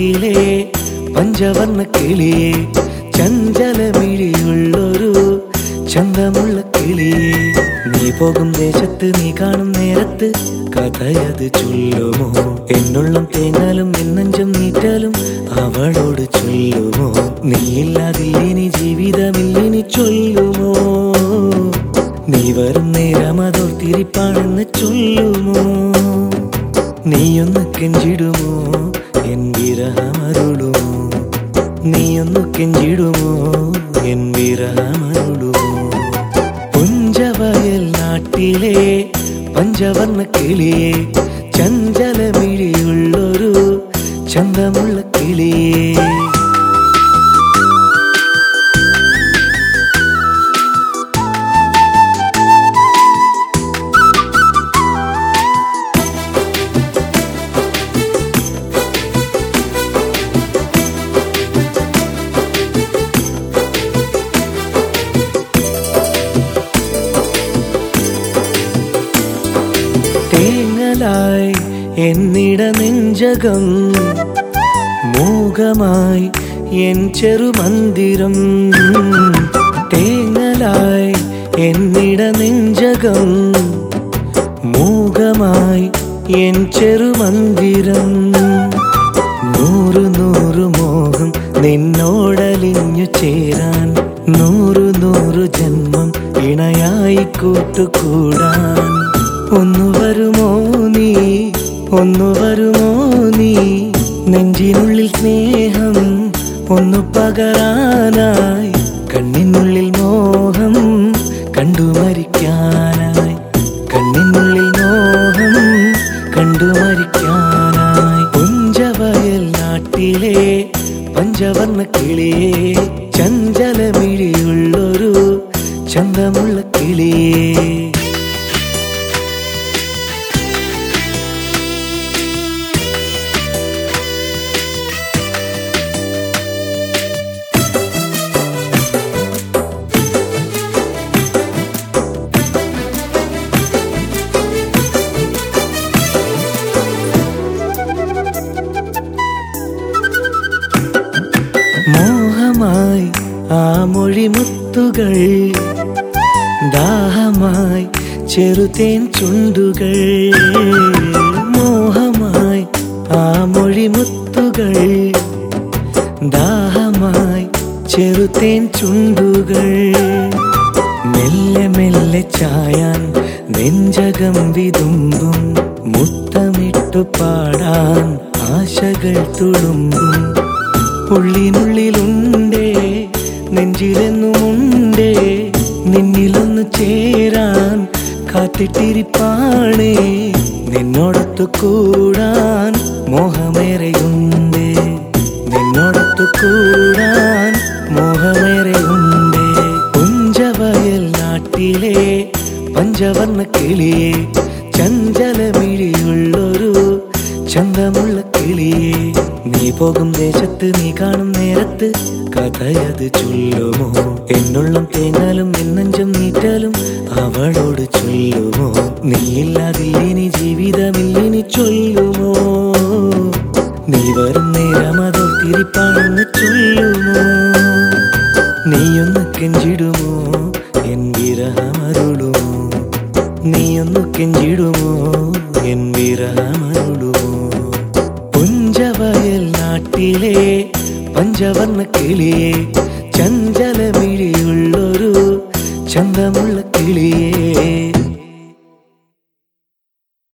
നാട്ടിലെ പഞ്ചവർണ്ണ കിളിയെ ചഞ്ചലമിഴിയുള്ളൊരു ചന്തമുള്ള കിളിയെ നീ പോകും ദേശത്ത് നീ കാണും നേരത്ത് കഥയത് ചൊല്ലുമോ എന്നുള്ളം തേങ്ങാലും എന്നഞ്ചും നീറ്റാലും അവളോട് ചൊല്ലുമോ നീയില്ലാതില്ലിനി ജീവിതമില്ലിനി ചൊല്ലുമോ നീ വരും നേരം അതോർത്തിരിപ്പാണെന്ന് ചൊല്ലുമോ നീയൊന്ന് കെഞ്ചിടുമോ എൻ വിരഹമരുളുമോ നീയൊന്നു കെഞ്ചിടുമോ എൻ വിരഹമരുളുമോ പുഞ്ചവയൽ നാട്ടിലെ പഞ്ചവർണ്ണ കിളിയെ ചഞ്ചലമിഴിയുള്ളൊരു ചന്തമുള്ള കിളിയേ തേങ്ങലായി എന്നിട നെഞ്ചകം മൂകമായി എൻ ചെറുമന്ദിരം തേങ്ങലായി എന്നിട നെഞ്ചകം മൂകമായി എൻ ചെറുമന്ദിരം നൂറു നൂറു മോഹം നിന്നോടലിഞ്ഞു ചേരാൻ നൂറു നൂറു ജന്മം ഇണയായി കൂട്ടുകൂടാൻ ഒന്നു വരുമോ നീ ഒന്നു വരുമോ നീ നെഞ്ചിനുള്ളിൽ സ്നേഹം ഒന്നു പകരാനായി കണ്ണിനുള്ളിൽ മോഹം കണ്ടു മരിക്കാനായി കണ്ണിനുള്ളിൽ മോഹം കണ്ടു മരിക്കാനായി പുഞ്ചവയൽ നാട്ടിലെ പഞ്ചവർണ്ണ കിളിയെ ചഞ്ചലമിഴിയുള്ളൊരു ചന്തമുള്ള കിളിയേ മോഹമായി ആ മൊഴിമുത്തുകൾ ദാഹമായി ചെറുതേൻ ചുണ്ടുകൾ മോഹമായി ആ മൊഴിമുത്തുകൾ ദാഹമായി ചെറുതേൻ ചുണ്ടുകൾ മെല്ലെ മെല്ലെ ചായാൻ നെഞ്ചകം വിതുമ്പും മുത്തമിട്ടു പാടാൻ ആശകൾ തുളുമ്പും ഉള്ളിനുള്ളിലുണ്ടേ നെഞ്ചിലെന്നുമുണ്ടേ നിന്നിലൊന്നു ചേരാൻ കാത്തിട്ടിരിപ്പാണേ നിന്നോടൊത്തു കൂടാൻ മോഹമേറെയുണ്ടേ നിന്നോടൊത്തു കൂടാൻ മോഹമേറെയുണ്ടേ പുഞ്ചവയൽ നാട്ടിലെ പഞ്ചവർണ്ണ കിളിയെ ചഞ്ചലമിഴിയുള്ളൊരു ചന്തമുള്ള കിളിയെ നീ പോകും ദേശത്ത് നീ കാണും നേരത്ത് കഥയത് ചൊല്ലുമോ എന്നുള്ളം തേങ്ങാലും എന്നഞ്ചും നീറ്റാലും അവളോട് ചൊല്ലുമോ നീയില്ലാതില്ലിനി ജീവിതമില്ലിനി ചൊല്ലുമോ നീ വരും നേരം അതോർത്തിരിപ്പാണെന്ന് ചൊല്ലുമോ നീയൊന്ന് കെഞ്ചിടുമോ എൻ വിരഹമരുളുമോ നീയൊന്നു കെഞ്ചിടുമോ എൻ വിരഹമരുളുമോ പുഞ്ചവയൽ നാട്ടിലെ പഞ്ചവർണ്ണ കിളിയെ ചഞ്ചലമിഴിയുള്ളൊരു ചന്തമുള്ള കിളിയെ